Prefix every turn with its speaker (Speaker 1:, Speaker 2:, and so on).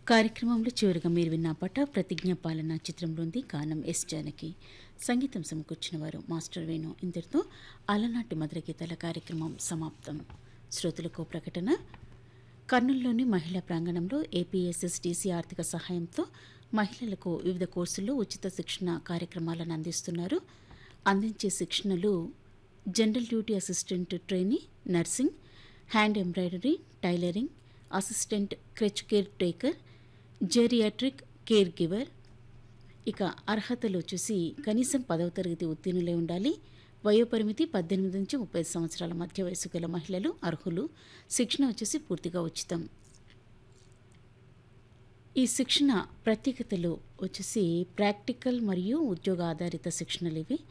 Speaker 1: కార్యక్రమంలో చివరిగా మీరు విన్న పాట ప్రతిజ్ఞ పాలన చిత్రంలోంది గానం ఎస్ జానకి సంగీతం సమకూర్చిన వారు మాస్టర్ వేణు ఇంతటితో అలనాటి మధుర గీతాల కార్యక్రమం సమాప్తం శ్రోతలకు ప్రకటన కర్నూలులోని మహిళా ప్రాంగణంలో ఏపీఎస్ఎస్డిసి ఆర్థిక సహాయంతో మహిళలకు వివిధ కోర్సుల్లో ఉచిత శిక్షణ కార్యక్రమాలను అందిస్తున్నారు అందించే శిక్షణలు general duty assistant trainee nursing hand embroidery tailoring assistant creche care taker geriatric care giver ఇక అర్హతలు వచ్చేసి కనీసం పదవ తరగతి ఉత్తీర్ణులై ఉండాలి వయోపరిమితి పద్దెనిమిది నుంచి ముప్పై సంవత్సరాల మధ్య వయసు గల మహిళలు అర్హులు శిక్షణ వచ్చేసి పూర్తిగా ఉచితం ఈ శిక్షణ ప్రత్యేకతలు వచ్చేసి ప్రాక్టికల్ మరియు ఉద్యోగ ఆధారిత శిక్షణలు ఇవి